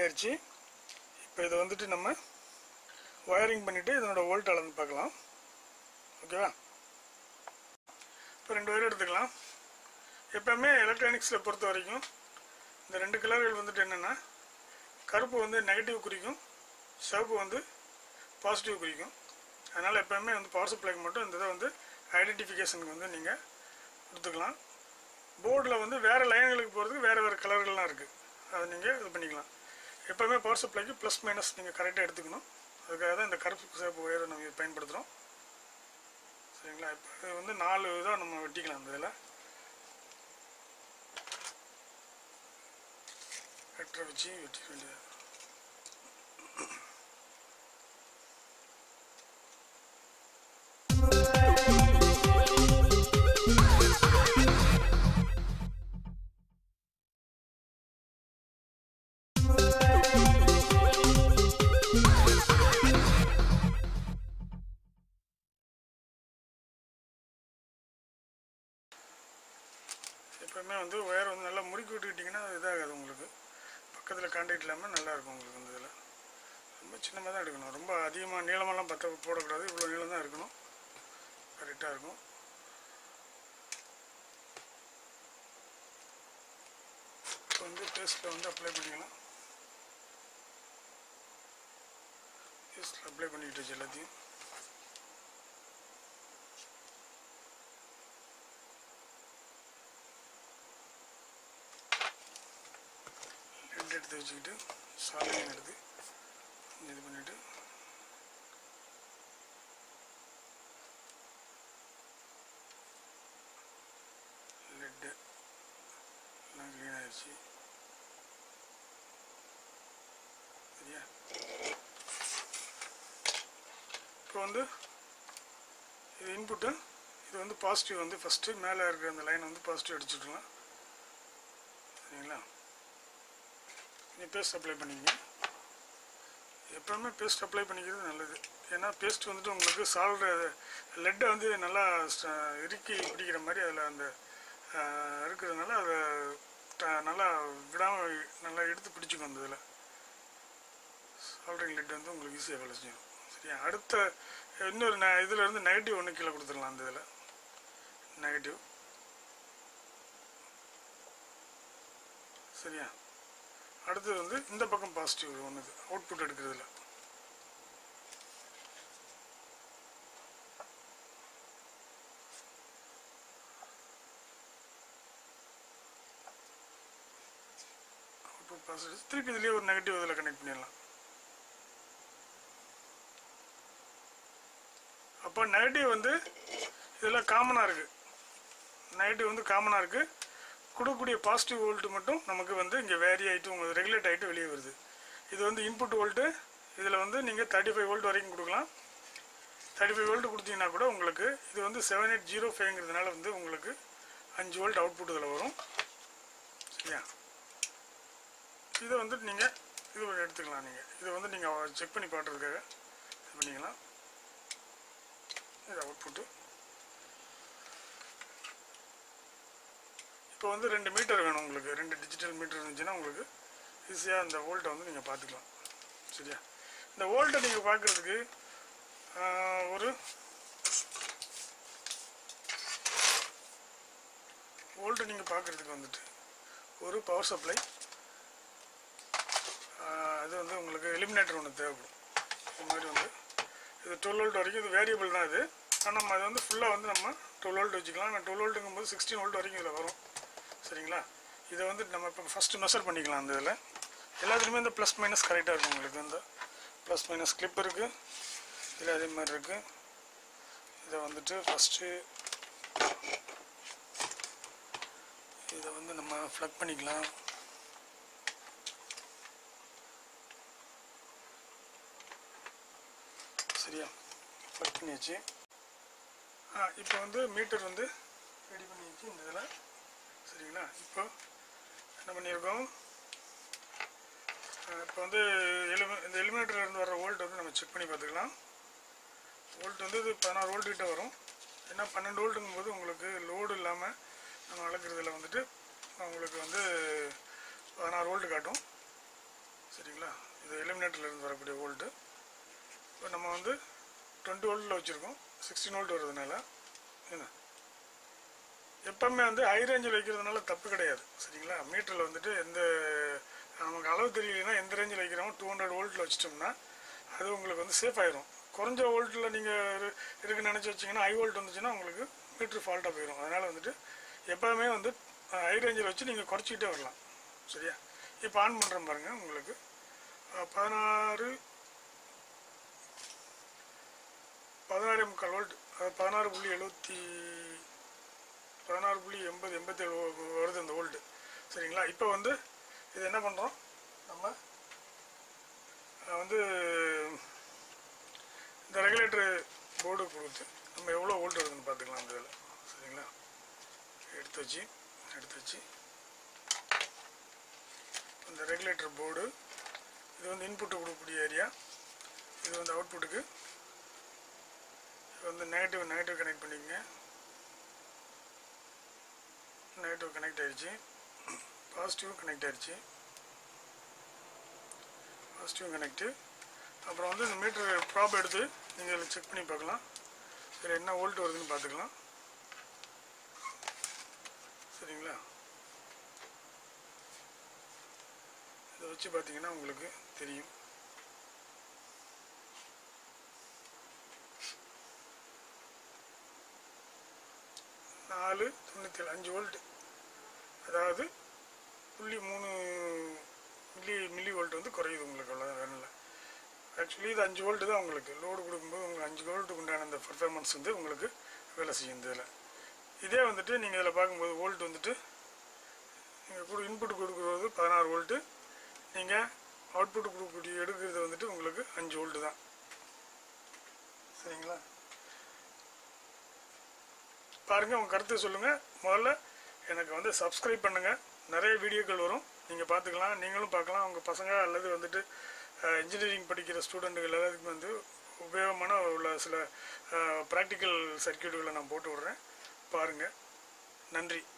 ஆயிடுச்சு இப்போ இதை வந்துட்டு நம்ம ஒயரிங் பண்ணிவிட்டு இதனோட வோல்ட் அளந்து பார்க்கலாம் ஓகேவா இப்போ ரெண்டு ஒயர் எடுத்துக்கலாம் எப்போவுமே எலக்ட்ரானிக்ஸில் பொறுத்த வரைக்கும் இந்த ரெண்டு கலர்கள் வந்துட்டு என்னென்னா கருப்பு வந்து நெகட்டிவ் குறிக்கும் சிவப்பு வந்து பாசிட்டிவ் குறிக்கும் அதனால் எப்போவுமே வந்து பவர் சப்ளைக்கு மட்டும் இந்த இதை வந்து ஐடென்டிஃபிகேஷனுக்கு வந்து நீங்கள் கொடுத்துக்கலாம் போர்டில் வந்து வேறு லைன்களுக்கு போகிறதுக்கு வேறு வேறு கலர்கள்லாம் இருக்குது அதை நீங்கள் இது பண்ணிக்கலாம் எப்போவுமே பவர் சப்ளைக்கு ப்ளஸ் மைனஸ் நீங்கள் கரெக்டாக எடுத்துக்கணும் அதுக்காக தான் இந்த கருப்பு சிவப்பு ஒயரை நம்ம பயன்படுத்துகிறோம் சரிங்களா இப்போ இது வந்து நாலு இதாக நம்ம வெட்டிக்கலாம் இந்த இதில் கட்டரை வச்சு வெட்டி வேண்டியது எப்பவுமே வந்து ஒயர் வந்து நல்லா முறுக்கி விட்டுக்கிட்டிங்கன்னா அது இதாகாது உங்களுக்கு பக்கத்தில் கான்டாக்ட் இல்லாமல் நல்லா இருக்கும் உங்களுக்கு இந்த இதில் ரொம்ப சின்னமாக தான் எடுக்கணும் ரொம்ப அதிகமாக நீளமெல்லாம் பற்ற போடக்கூடாது இவ்வளோ நீளம் தான் இருக்கணும் கரெக்டாக இருக்கும் இப்போ வந்து பேஸ்ட்டில் வந்து அப்ளை பண்ணிக்கலாம் பேஸ்ட்டில் அப்ளை பண்ணிக்கிட்டு வச்சு எல்லாத்தையும் லெட் எடுத்து வச்சுக்கிட்டு சாலையும் எடுத்து இது பண்ணிவிட்டு லெட்டு எல்லாம் க்ளீன் ஆயிடுச்சு சரியா இப்போ வந்து இது இன்புட்டு இது வந்து பாசிட்டிவ் வந்து ஃபஸ்ட்டு மேலே இருக்கிற அந்த லைன் வந்து பாசிட்டிவ் அடிச்சுக்கலாம் சரிங்களா நீங்கள் பேஸ்ட் அப்ளை பண்ணிக்கங்க எப்போவுமே பேஸ்ட் அப்ளை பண்ணிக்கிறது நல்லது ஏன்னா பேஸ்ட் வந்துட்டு உங்களுக்கு சால்ற லெட்டை வந்து நல்லா ஸ்ட- இறுக்கி பிடிக்கிற மாதிரி அதில் அந்த ஆஹ், இருக்கிறதுனால அதை ட- நல்லா விடாமல் நல்லா எடுத்து பிடிச்சிக்கும் அந்த இதில் சால்ட்ரிங் லெட் வந்து உங்களுக்கு ஈஸியாக வேலை செய்யும் சரியா அடுத்த இன்னொரு ந இதில் இருந்து நெகட்டிவ் ஒன்று கீழே கொடுத்துடலாம் அந்த இதில் நெகட்டிவ் சரியா அடுத்தது வந்து இந்த பக்கம் பாசிட்டிவ் ஒன்று அவுட்புட் எடுக்கிறதுல அவுட்புட் பாசிட்டிவ் திருப்பி இதுலேயே ஒரு நெகட்டிவ் இதில் கனெக்ட் பண்ணிடலாம் அப்போ நெகட்டிவ் வந்து இதில் காமனாக இருக்குது நெகட்டிவ் வந்து காமனாக இருக்குது கொடுக்கக்கூடிய பாசிட்டிவ் வோல்ட்டு மட்டும் நமக்கு வந்து இங்கே வேரி ஆகிட்டு உங்களுக்கு ரெகுலேட் ஆகிட்டு வெளியே வருது இது வந்து இன்புட் வோல்ட்டு இதில் வந்து நீங்கள் தேர்ட்டி ஃபைவ் வோல்ட் வரைக்கும் கொடுக்கலாம் தேர்ட்டி ஃபைவ் வோல்ட் கொடுத்தீங்கன்னா கூட உங்களுக்கு இது வந்து செவன் எயிட் ஜீரோ ஃபைவ்ங்கிறதுனால வந்து உங்களுக்கு அஞ்சு வோல்ட் அவுட்புட் இதில் வரும் சரியா இதை வந்துட்டு நீங்கள் இது ஒரு எடுத்துக்கலாம் நீங்கள் இதை வந்து நீங்கள் செக் பண்ணி பார்க்குறதுக்காக இது பண்ணிக்கலாம் இது அவுட்புட்டு இப்போ வந்து ரெண்டு மீட்டர் வேணும் உங்களுக்கு ரெண்டு டிஜிட்டல் மீட்டர் இருந்துச்சுன்னா உங்களுக்கு ஈஸியாக அந்த வோல்ட்டை வந்து நீங்கள் பார்த்துக்கலாம் சரியா இந்த வோல்ட்டை நீங்கள் பார்க்குறதுக்கு ஒரு வோல்ட்டை நீங்கள் பார்க்குறதுக்கு வந்துட்டு ஒரு பவர் சப்ளை அது வந்து உங்களுக்கு எலிமினேட்டர் ஒன்று தேவைப்படும் இது மாதிரி வந்து இது டுவெல் வோல்ட் வரைக்கும் இது வேரியபிள் தான் இது ஆனால் நம்ம அது வந்து ஃபுல்லாக வந்து நம்ம டுவெல் வோல்ட் வச்சுக்கலாம் நான் டுவெல் வோல்ட்டுங்கும் போது சிக்ஸ்டீன் வோல்ட் வரைக்கும் இதில் வரும் சரிங்களா இதை வந்து நம்ம இப்போ ஃபஸ்ட்டு மெஷர் பண்ணிக்கலாம் அந்த இதில் எல்லாத்துலேயுமே இந்த ப்ளஸ் மைனஸ் கரெக்டாக இருக்கும் உங்களுக்கு இந்த ப்ளஸ் மைனஸ் கிளிப் இருக்குது இதில் அதே மாதிரி இருக்குது இதை வந்துட்டு ஃபஸ்ட்டு இதை வந்து நம்ம ஃப்ளக் பண்ணிக்கலாம் சரியா ஃப்ளக் பண்ணியாச்சு ஆ இப்போ வந்து மீட்டர் வந்து ரெடி பண்ணியாச்சு இந்த இதில் சரிங்களா இப்போ என்ன பண்ணியிருக்கோம் ஆ, இப்போ வந்து எலிமி இந்த எலிமினேட்டர்ல இருந்து வர வோல்ட் வந்து நம்ம செக் பண்ணி பார்த்துக்கலாம் வோல்ட் வந்து இது பதினாறு வோல்ட் கிட்ட வரும் ஏன்னா பன்னெண்டு வோல்ட்டுங்கும் போது உங்களுக்கு லோடு இல்லாமல் நம்ம அளக்கிறதுல வந்துட்டு உங்களுக்கு வந்து பதினாறு வோல்ட் காட்டும் சரிங்களா இது எலிமினேட்டர்ல இருந்து வரக்கூடிய வோல்ட்டு இப்போ நம்ம வந்து டுவெண்ட்டி வோல்ட்டில் வச்சுருக்கோம் சிக்ஸ்டீன் வோல்ட் வருதுனால என்ன எப்பவுமே வந்து ஹை ரேஞ்சில் வைக்கிறதுனால தப்பு கிடையாது சரிங்களா மீட்டரில் வந்துட்டு எந்த நமக்கு அளவு தெரியலைன்னா எந்த ரேஞ்சில் வைக்கிறோமோ டூ ஹண்ட்ரட் வோல்ட்டில் வச்சிட்டோம்னா அது உங்களுக்கு வந்து சேஃப் ஆயிரும் குறைஞ்ச வோல்ட்டில் நீங்கள் இருக்குன்னு நினச்சி வச்சிங்கன்னா ஹை வோல்ட் வந்துச்சுன்னா உங்களுக்கு மீட்ரு ஃபால்ட்டாக போயிடும் அதனால் வந்துட்டு எப்போவுமே வந்து ஹை ரேஞ்சில் வச்சு நீங்கள் குறைச்சிக்கிட்டே வரலாம் சரியா இப்போ ஆன் பண்ணுறேன் பாருங்கள் உங்களுக்கு அஹ், பதினாறு பதினாறு முக்கால் வோல்ட் அதாவது பதினாறு புள்ளி எழுபத்தி பதினாறு புள்ளி எண்பது எண்பத்தேழு வருது இந்த வோல்ட்டு சரிங்களா இப்போ வந்து இது என்ன பண்ணுறோம் நம்ம அஹ், வந்து இந்த ரெகுலேட்டர் போர்டு கொடுத்து நம்ம எவ்வளோ வோல்ட் வருதுன்னு பார்த்துக்கலாம் அந்த இதில் சரிங்களா எடுத்து வச்சு எடுத்து வச்சு இந்த ரெகுலேட்டர் போர்டு இது வந்து இன்புட்டு கொடுக்கக்கூடிய ஏரியா இது வந்து அவுட்புட்டுக்கு இது வந்து நெகட்டிவ் நெகட்டிவ் கனெக்ட் பண்ணிக்கங்க நெகட்டிவ் கனெக்ட் ஆயிடுச்சு பாசிட்டிவ் கனெக்ட் ஆயிடுச்சு பாசிட்டிவ் கனெக்டு அப்புறம் வந்து இந்த மீட்டர் ப்ராப் எடுத்து நீங்கள் இதில் செக் பண்ணி பார்க்கலாம் இதில் என்ன வோல்ட் வருதுன்னு பார்த்துக்கலாம் சரிங்களா இதை வச்சு பார்த்தீங்கன்னா உங்களுக்கு தெரியும் நாலு தொண்ணூற்றி ஏழு அஞ்சு வோல்ட் அதாவது புள்ளி மூணு மில்லி மில்லி வோல்ட் வந்து குறையுது உங்களுக்கு அவ்வளோ வேற இல்லை ஆக்சுவலி இது அஞ்சு வோல்ட்டு தான் உங்களுக்கு லோடு கொடுக்கும்போது உங்களுக்கு அஞ்சு வோல்ட்டுக்கு உண்டான அந்த பர்ஃபார்மன்ஸ் வந்து உங்களுக்கு வேலை செய்யும் இதில் இதே வந்துட்டு நீங்கள் இதில் பார்க்கும்போது வோல்ட் வந்துட்டு நீங்கள் கொடு இன்புட் கொடுக்குறது பதினாறு வோல்ட்டு நீங்கள் அவுட்புட் கொடுக்கக்கூடிய எடுக்கிறது வந்துட்டு உங்களுக்கு அஞ்சு வோல்ட்டு தான் சரிங்களா பாருங்கள் உங்கள் கருத்தை சொல்லுங்கள் முதல்ல எனக்கு வந்து சப்ஸ்கிரைப் பண்ணுங்கள் நிறைய வீடியோக்கள் வரும் நீங்கள் பார்த்துக்கலாம் நீங்களும் பார்க்கலாம் உங்கள் பசங்க அல்லது வந்துட்டு இன்ஜினியரிங் படிக்கிற ஸ்டூடெண்ட்டுகள் எல்லாத்துக்கும் வந்து உபயோகமான உள்ள சில ப்ராக்டிக்கல் சர்க்கியூட்டுகளை நான் போட்டு விட்றேன் பாருங்கள் நன்றி